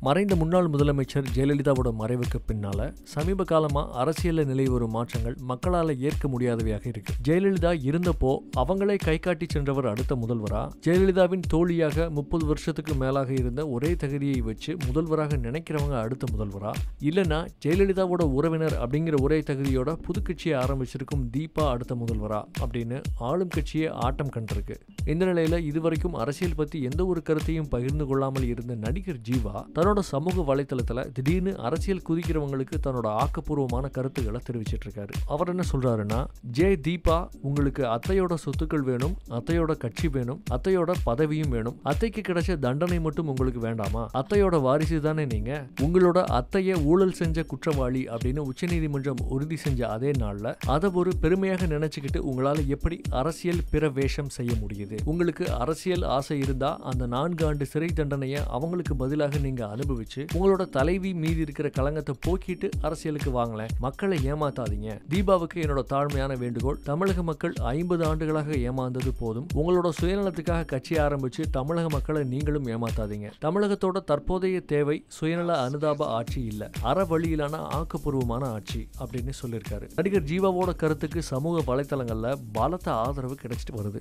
மறைந்த முன்னாள் முதலமைச்சர் ஜெயலலிதாவோட மறைவுக்கு பின்னால சமீப காலமா அரசியல்ல நிலை வரும் மாற்றங்கள் மக்களால ஏற்க முடியாதவையாக இருக்கு ஜெயலலிதா இருந்தப்போ அவங்களே கை காட்டி சென்றவர் அடுத்த முதல்வரா ஜெயலலிதாவின் தோழியாக முப்பது வருஷத்துக்கு மேலாக இருந்த ஒரே தகுதியை வச்சு முதல்வராக நினைக்கிறவங்க அடுத்த முதல்வரா இல்லனா ஜெயலலிதாவோட உறவினர் அப்படிங்கிற ஒரே தகுதியோட புது கட்சியை ஆரம்பிச்சிருக்கும் தீபா அடுத்த முதல்வரா அப்படின்னு ஆளும் கட்சியே ஆட்டம் கண்டிருக்கு இந்த நிலையில இதுவரைக்கும் அரசியல் பத்தி எந்த ஒரு கருத்தையும் பகிர்ந்து கொள்ளாமல் இருந்த நடிகர் ஜீவா தன்னோட சமூக வலைத்தளத்துல திடீர்னு அரசியல் குதிக்கிறவங்களுக்கு தன்னோட ஆக்கப்பூர்வமான கருத்துக்களை தெரிவிச்சிட்டு இருக்காரு அவர் என்ன சொல்றாருன்னா ஜே தீபா உங்களுக்கு அத்தையோட சொத்துக்கள் வேணும் அத்தையோட கட்சி வேணும் அத்தையோட பதவியும் வேணும் அத்தைக்கு கிடைச்ச தண்டனை மட்டும் உங்களுக்கு வேண்டாமா அத்தையோட வாரிசு தானே நீங்க உங்களோட அத்தைய ஊழல் செஞ்ச குற்றவாளி அப்படின்னு உச்சநீதிமன்றம் உறுதி செஞ்ச அதே நாள்ல அதை ஒரு பெருமையாக நினைச்சுக்கிட்டு உங்களால எப்படி அரசியல் பிற வேஷம் செய்ய முடியுது உங்களுக்கு அரசியல் ஆசை இருந்தா அந்த நான்கு ஆண்டு சிறை தண்டனையை அவங்களுக்கு பதிலாக நீங்க அனுபவிச்சு உங்களோட தலைவி மீதி இருக்கிற களங்கத்தை போக்கிட்டு அரசியலுக்கு வாங்கல மக்களை ஏமாத்தாதீங்க தீபாவுக்கு என்னோட தாழ்மையான வேண்டுகோள் தமிழக மக்கள் ஐம்பது ஆண்டுகளாக ஏமாந்தது போதும் உங்களோட சுயநலத்துக்காக கட்சி ஆரம்பிச்சு தமிழக மக்களை நீங்களும் ஏமாத்தாதீங்க தமிழகத்தோட தற்போதைய தேவை சுயநல அனுதாப ஆட்சி இல்ல அற வழியிலான ஆக்கப்பூர்வமான ஆட்சி அப்படின்னு சொல்லியிருக்காரு நடிகர் ஜீவாவோட கருத்துக்கு சமூக வலைத்தளங்கள்ல பலத்த ஆதரவு கிடைச்சிட்டு வருது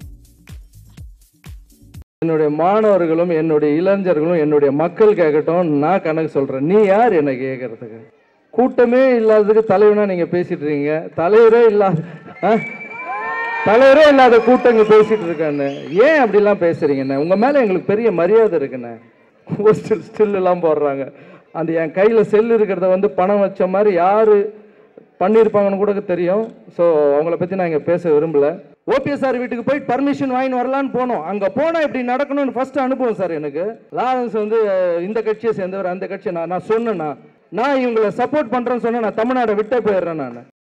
என்னுடைய மாணவர்களும் என்னுடைய இளைஞர்களும் என்னுடைய மக்கள் கேட்கட்டும் நான் கணக்கு சொல்றேன் நீ யார் என்ன கேட்கறதுக்கு கூட்டமே இல்லாததுக்கு தலைவனா நீங்க பேசிட்டு இருக்கீங்க தலைவரே இல்லாத ஆ? தலைவரே இல்லாத கூட்டங்க பேசிட்டு இருக்கேன்னு ஏன் அப்படிலாம் பேசுறீங்கண்ணே உங்க மேல எங்களுக்கு பெரிய மரியாதை இருக்குண்ணே ஒரு ஸ்டில் ஸ்டில் எல்லாம் போடுறாங்க அந்த என் கையில செல் இருக்கிறத வந்து பணம் வச்ச மாதிரி யாரு பண்ணியிருப்பாங்கன்னு கூட தெரியும் ஸோ அவங்கள பற்றி நான் இங்கே பேச விரும்பல ஓபிஎஸ் சார் வீட்டுக்கு போய் பர்மிஷன் வாங்கி வரலான்னு போனோம் அங்கே போனால் இப்படி நடக்கணும்னு ஃபர்ஸ்ட் அனுபவம் சார் எனக்கு லாரன்ஸ் வந்து அஹ், இந்த கட்சியை சேர்ந்தவர் அந்த கட்சியை நான் நான் சொன்னேன்னா நான் இவங்களை சப்போர்ட் பண்ணுறேன்னு சொன்னேன் நான் தமிழ்நாடை விட்டே போயிடுறேன் நான்